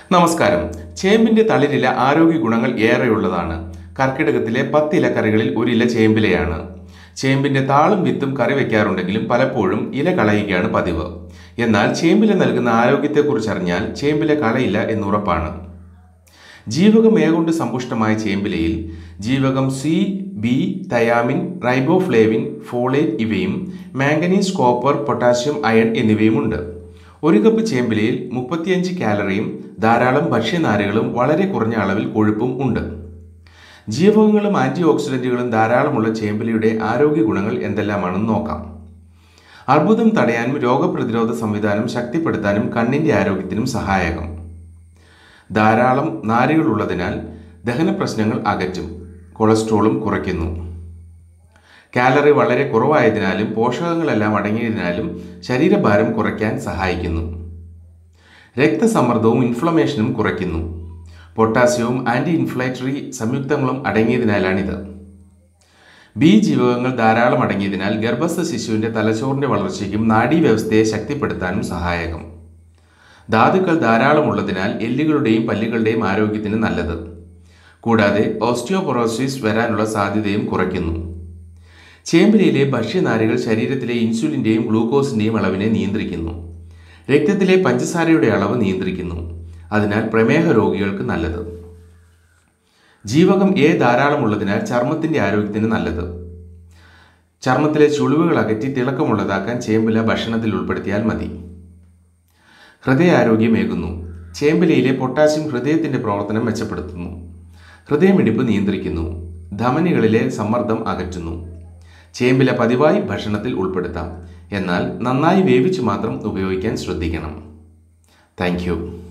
നമസ്കാരം ചേമ്പിന്റെ തളിരില ആരോഗ്യ ഗുണങ്ങൾ ഏറെയുള്ളതാണ് കർക്കിടകത്തിലെ പത്തില കറികളിൽ ഒരു ഇല ചേമ്പിലയാണ് ചേമ്പിന്റെ താളും വിത്തും കറി വെക്കാറുണ്ടെങ്കിലും പലപ്പോഴും ഇല കളയുകയാണ് പതിവ് എന്നാൽ ചേമ്പില നൽകുന്ന ആരോഗ്യത്തെക്കുറിച്ച് അറിഞ്ഞാൽ ചേമ്പില കളയില്ല എന്നുറപ്പാണ് ജീവകം എ കൊണ്ട് സമ്പുഷ്ടമായ ചേമ്പിലയിൽ ജീവകം C B thiamine riboflavin folate ഇവയും മാംഗനീസ് കോപ്പർ പൊട്ടാസ്യം അയൺ എന്നിവയുമുണ്ട് ഒരു കപ്പ് ചേമ്പിലയിൽ മുപ്പത്തിയഞ്ച് കാലറിയും ധാരാളം ഭക്ഷ്യനാരുകളും വളരെ കുറഞ്ഞ അളവിൽ കൊഴുപ്പും ഉണ്ട് ജീവകങ്ങളും ആന്റി ഓക്സിഡന്റുകളും ധാരാളമുള്ള ചേമ്പിലയുടെ ആരോഗ്യ ഗുണങ്ങൾ എന്തെല്ലാമാണെന്ന് നോക്കാം അർബുദം തടയാനും രോഗപ്രതിരോധ സംവിധാനം ശക്തിപ്പെടുത്താനും കണ്ണിന്റെ ആരോഗ്യത്തിനും സഹായകം ധാരാളം നാരുകൾ ഉള്ളതിനാൽ ദഹന പ്രശ്നങ്ങൾ അകറ്റും കൊളസ്ട്രോളും കുറയ്ക്കുന്നു കാലറി വളരെ കുറവായതിനാലും പോഷകങ്ങളെല്ലാം അടങ്ങിയതിനാലും ശരീരഭാരം കുറയ്ക്കാൻ സഹായിക്കുന്നു രക്തസമ്മർദ്ദവും ഇൻഫ്ലമേഷനും കുറയ്ക്കുന്നു പൊട്ടാസ്യവും ആന്റി ഇൻഫ്ലേറ്ററി സംയുക്തങ്ങളും അടങ്ങിയതിനാലാണിത് ബി ജീവകങ്ങൾ ധാരാളം അടങ്ങിയതിനാൽ ഗർഭസ്ഥ ശിശുവിന്റെ തലച്ചോറിന്റെ വളർച്ചയ്ക്കും നാഡീവ്യവസ്ഥയെ ശക്തിപ്പെടുത്താനും സഹായകം ധാതുക്കൾ ധാരാളമുള്ളതിനാൽ എല്ലുകളുടെയും പല്ലുകളുടെയും ആരോഗ്യത്തിന് നല്ലത് കൂടാതെ ഓസ്റ്റിയോപൊറോസിസ് വരാനുള്ള സാധ്യതയും കുറയ്ക്കുന്നു ചേമ്പിലയിലെ ഭക്ഷ്യനാരുകൾ ശരീരത്തിലെ ഇൻസുലിൻ്റെയും ഗ്ലൂക്കോസിൻ്റെയും അളവിനെ നിയന്ത്രിക്കുന്നു രക്തത്തിലെ പഞ്ചസാരയുടെ അളവ് നിയന്ത്രിക്കുന്നു അതിനാൽ പ്രമേഹ രോഗികൾക്ക് നല്ലത് ജീവകം എ ധാരാളമുള്ളതിനാൽ ചർമ്മത്തിൻ്റെ ആരോഗ്യത്തിന് നല്ലത് ചർമ്മത്തിലെ ചുളിവുകൾ അകറ്റി തിളക്കമുള്ളതാക്കാൻ ചേമ്പില ഭക്ഷണത്തിൽ ഉൾപ്പെടുത്തിയാൽ മതി ഹൃദയാരോഗ്യമേകുന്നു ചേമ്പിലയിലെ പൊട്ടാസ്യം ഹൃദയത്തിന്റെ പ്രവർത്തനം മെച്ചപ്പെടുത്തുന്നു ഹൃദയമിടിപ്പ് നിയന്ത്രിക്കുന്നു ധമനികളിലെ സമ്മർദ്ദം അകറ്റുന്നു ചേമ്പില പതിവായി ഭക്ഷണത്തിൽ ഉൾപ്പെടുത്താം എന്നാൽ നന്നായി വേവിച്ച് മാത്രം ഉപയോഗിക്കാൻ ശ്രദ്ധിക്കണം താങ്ക്